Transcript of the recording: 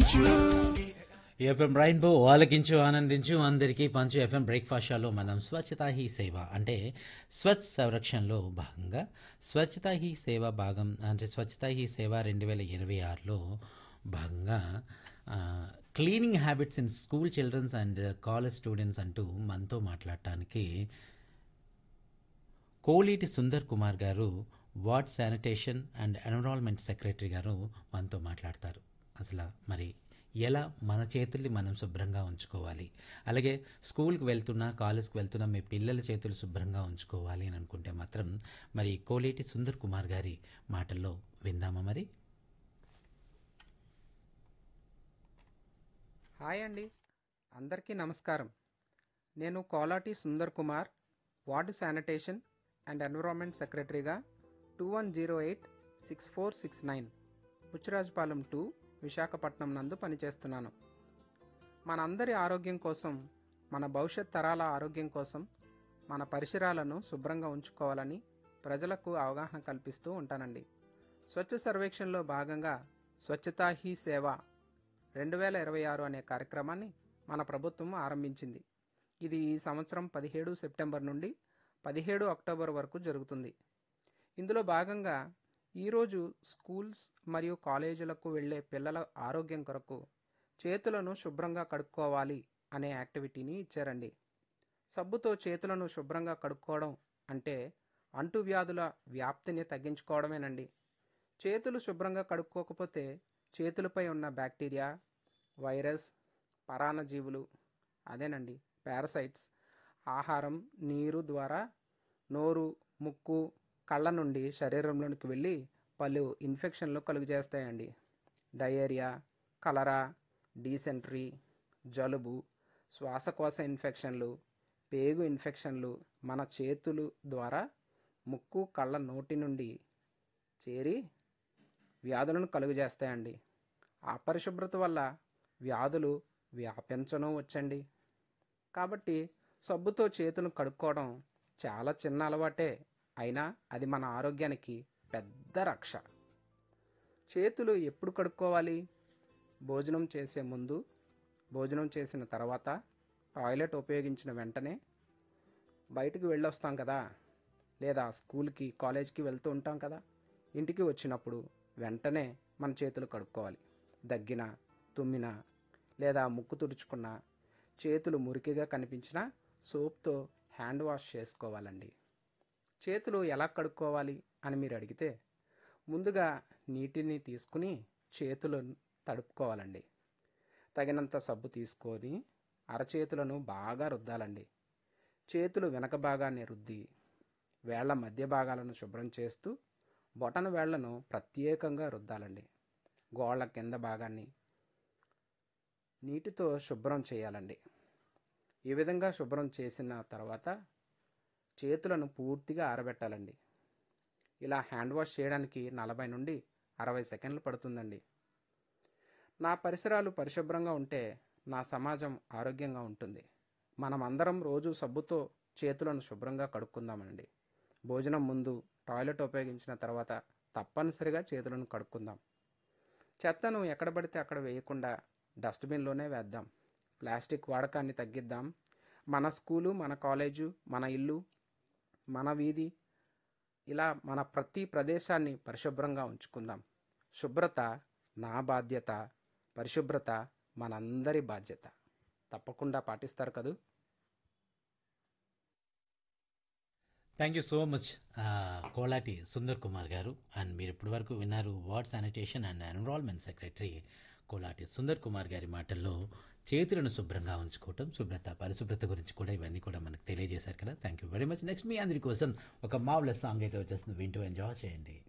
ఆలకించు FM rainbow ఆలకించు ఆనందించు అందరికీ పంచు ఎఫ్ఎం బ్రేక్ఫాస్ట్ షోలో మనం స్వచ్ఛతా హీ సేవ అంటే స్వచ్ఛ సంరక్షణలో భాగంగా స్వచ్ఛతా హీ సేవ భాగం అంటే స్వచ్ఛతా హీ సేవ రెండు వేల ఇరవై ఆరులో భాగంగా cleaning habits in school childrens and college students అంటూ మనతో మాట్లాడటానికి కోలీటి Sundar Kumar garu ward sanitation and environment secretary garu మనతో మాట్లాడతారు అసలు మరి ఎలా మన చేతుల్ని మనం శుభ్రంగా ఉంచుకోవాలి అలాగే స్కూల్కి వెళ్తున్నా కాలేజ్కి వెళ్తున్నా మీ పిల్లల చేతులు శుభ్రంగా ఉంచుకోవాలి అని అనుకుంటే మాత్రం మరి కోలేటి సుందర్ కుమార్ గారి మాటల్లో విందామా మరి హాయ్ అండి అందరికీ నమస్కారం నేను Kolati Sundar Kumar ward sanitation and environment సెక్రటరీగా two one zero eight six four six nine Buchchirajupalem two Visakhapatnam నందు పనిచేస్తున్నాను మనందరి ఆరోగ్యం కోసం మన భవిష్యత్ తరాల ఆరోగ్యం కోసం మన పరిసరాలను శుభ్రంగా ఉంచుకోవాలని ప్రజలకు అవగాహన కల్పిస్తూ ఉంటానండి స్వచ్ఛ సర్వేక్షణలో భాగంగా స్వచ్ఛతా హీ సేవ రెండు వేల ఇరవై ఆరు అనే కార్యక్రమాన్ని మన ప్రభుత్వం ఆరంభించింది ఇది ఈ సంవత్సరం పదిహేడు సెప్టెంబర్ నుండి పదిహేడు అక్టోబర్ వరకు జరుగుతుంది ఇందులో భాగంగా ఈరోజు స్కూల్స్ మరియు కాలేజీలకు వెళ్ళే పిల్లల ఆరోగ్యం కొరకు చేతులను శుభ్రంగా కడుక్కోవాలి అనే యాక్టివిటీని ఇచ్చారండి సబ్బుతో చేతులను శుభ్రంగా కడుక్కోవడం అంటే అంటువ్యాధుల వ్యాప్తిని తగ్గించుకోవడమేనండి చేతులు శుభ్రంగా కడుక్కోకపోతే చేతులపై ఉన్న బ్యాక్టీరియా వైరస్ పరాన్నజీవులు అదేనండి పారసైట్స్ ఆహారం నీరు ద్వారా నోరు ముక్కు కళ్ళ నుండి శరీరంలోనికి వెళ్ళి పలు ఇన్ఫెక్షన్లు కలుగజేస్తాయండి డయేరియా కలరా డీసెంట్రీ జలుబు శ్వాసకోశ ఇన్ఫెక్షన్లు పేగు ఇన్ఫెక్షన్లు మన చేతులు ద్వారా ముక్కు కళ్ళ నోటి నుండి చేరి వ్యాధులను కలుగజేస్తాయండి అపరిశుభ్రత వల్ల వ్యాధులు వ్యాపించడం వచ్చండి కాబట్టి సబ్బుతో చేతును కడుక్కోవడం చాలా చిన్న అలవాటే అయినా అది మన ఆరోగ్యానికి పెద్ద రక్ష చేతులు ఎప్పుడు కడుక్కోవాలి భోజనం చేసే ముందు భోజనం చేసిన తర్వాత టాయిలెట్ ఉపయోగించిన వెంటనే బయటికి వెళ్ళొస్తాం కదా లేదా స్కూల్కి కాలేజ్కి వెళ్తూ ఉంటాం కదా ఇంటికి వచ్చినప్పుడు వెంటనే మన చేతులు కడుక్కోవాలి దగ్గిన తుమ్మిన లేదా ముక్కు తుడుచుకున్న చేతులు మురికిగా కనిపించినా సోప్తో హ్యాండ్ వాష్ చేసుకోవాలండి చేతులు ఎలా కడుక్కోవాలి అని మీరు అడిగితే ముందుగా నీటిని తీసుకుని చేతులు తడుపుకోవాలండి తగినంత సబ్బు తీసుకొని అరచేతులను బాగా రుద్దాలండి చేతులు వెనక భాగాన్ని రుద్ది వేళ్ల మధ్య భాగాలను శుభ్రం చేస్తూ బొటన వేళ్లను ప్రత్యేకంగా రుద్దాలండి గోళ్ళ కింద భాగాన్ని నీటితో శుభ్రం చేయాలండి ఈ విధంగా శుభ్రం చేసిన తర్వాత చేతులను పూర్తిగా ఆరబెట్టాలండి ఇలా హ్యాండ్ వాష్ చేయడానికి నలభై నుండి అరవై సెకండ్లు పడుతుందండి నా పరిసరాలు పరిశుభ్రంగా ఉంటే నా సమాజం ఆరోగ్యంగా ఉంటుంది మనం అందరం రోజు సబ్బుతో చేతులను శుభ్రంగా కడుక్కుందామండి భోజనం ముందు టాయిలెట్ ఉపయోగించిన తర్వాత తప్పనిసరిగా చేతులను కడుక్కుందాం చెత్తను ఎక్కడ పడితే అక్కడ వేయకుండా డస్ట్బిన్లోనే వేద్దాం ప్లాస్టిక్ వాడకాన్ని తగ్గిద్దాం మన స్కూలు మన కాలేజు మన ఇల్లు మన వీధి ఇలా మన ప్రతి ప్రదేశాన్ని పరిశుభ్రంగా ఉంచుకుందాం శుభ్రత నా బాధ్యత పరిశుభ్రత మనందరి బాధ్యత తప్పకుండా పాటిస్తారు కదూ thank you so much Kolati Sundar Kumar గారు అండ్ మీరు ఇప్పటి వరకు విన్నారు ward sanitation and environment secretary Kolati Sundar Kumar గారి మాటల్లో చేతులను శుభ్రంగా ఉంచుకోవటం శుభ్రత పరిశుభ్రత గురించి కూడా ఇవన్నీ కూడా మనకు తెలియజేశారు కదా thank you very much next మీ అందరి కోసం ఒక మావుల సాంగ్ అయితే వచ్చేస్తుంది వింటూ ఎంజాయ్ చేయండి